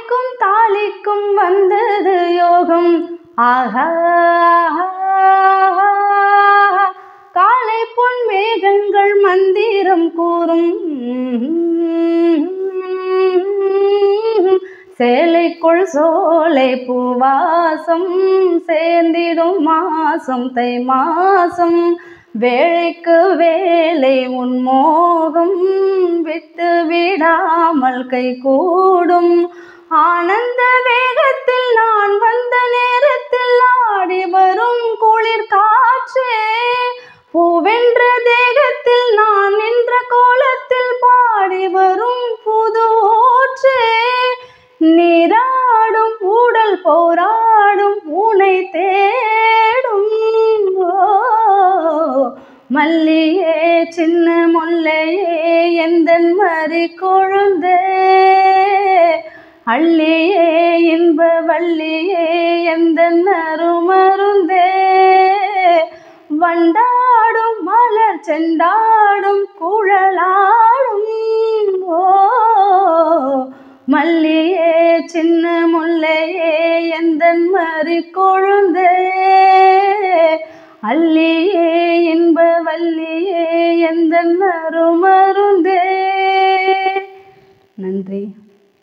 மாலைக்கும் தாலிக்கும் வந்தது யோகம் ஆஹா காலை பொன் மேகங்கள் மந்திரம் கூறும் சேலைக்குள் சோலை பூவாசம் சேர்ந்திடும் மாசம் தை மாசம் வேலைக்கு வேலை உன்மோகம் விட்டு விடாமல் கை கூடும் ஆனந்த வேகத்தில் நான் வந்த நேரத்தில் ஆடி வரும் குளிர் காற்றே பூவென்ற தேகத்தில் நான் நின்ற கோலத்தில் பாடி வரும் புது ஊற்றே நீராடும் ஊடல் போராடும் உனை தேடும் ஓ மல்லியே சின்ன முல்லையே எந்தன் மறி கொழுந்தே அள்ளியே இன்ப வள்ளியே எந்தன் அருமருந்தே வண்டாடும் மலர் செண்டாடும் குழலாடும் ஓ மல்லியே சின்ன முல்லையே எந்தன் மறி கொழுந்தே அள்ளியே இன்ப வள்ளியே எந்தன் அருமருந்தே நன்றி